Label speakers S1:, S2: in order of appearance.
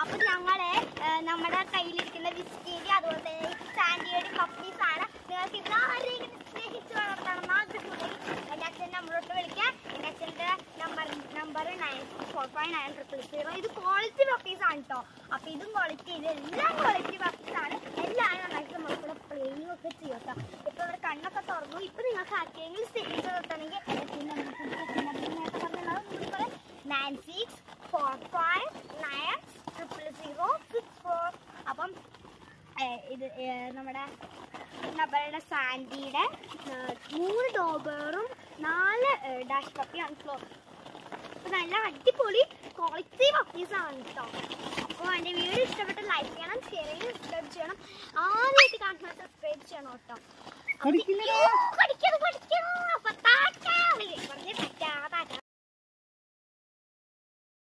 S1: അപ്പൊ ഞങ്ങള് ഏ, നമ്മുടെ കയ്യിലിരിക്കുന്ന വിസ്കേരി അതുപോലെ തന്നെ സാൻഡിയുടെ പപ്പീസ് ആണ് നിങ്ങൾക്ക് ഇത് ആരെങ്കിലും സ്നേഹിച്ച് വളർത്തണം ആഗ്രഹമുണ്ടെങ്കിൽ എൻ്റെ അച്ഛൻ നമ്പറോട്ട് വിളിക്കാം എൻ്റെ അച്ഛൻ്റെ number number nine four five nine triple zero ഇത് ക്വാളിറ്റി പപ്പീസ് ആണ് കേട്ടോ അപ്പൊ ഇതും ക്വാളിറ്റി ഇത് എല്ലാം ക്വാളിറ്റി പപ്പീസ് ആണ് എല്ലാവരും നന്നായിട്ട് നമ്മളിവിടെ പ്ലേയിങ് ഒക്കെ ചെയ്യും കേട്ടോ ഇപ്പൊ ഇവിടെ കണ്ണൊക്കെ തുറന്നു ഇപ്പൊ നിങ്ങൾക്ക് ആർക്കെങ്കിലും സ്നേഹിച്ച് നിർത്തണമെങ്കിൽ നേരത്തെ പറഞ്ഞത് nine six four five nine triple zero six four അപ്പം ഏഹ്, ഇത് ഏഹ്, നമ്മുടെ നമ്മളുടെ സാൻഡിയുടെ ഏഹ്, മൂന്ന് ഡോബറും നാല് ഏഹ്, ഡാഷ് പപ്പിയാണ് ഫ്ലോ അപ്പൊ നല്ല അടിപൊളി ക്വാളിറ്റി പപ്പീസ് ആണ് കേട്ടോ അപ്പോൾ എൻ്റെ വീഡിയോ ഇഷ്ടപ്പെട്ട് ലൈക്ക് ചെയ്യണം ഷെയർ ചെയ്യണം സബ്സ്ക്രൈബ് ചെയ്യണം ആദ്യമായിട്ട് കാണുന്നത് സബ്സ്ക്രൈബ് ചെയ്യണം കേട്ടോ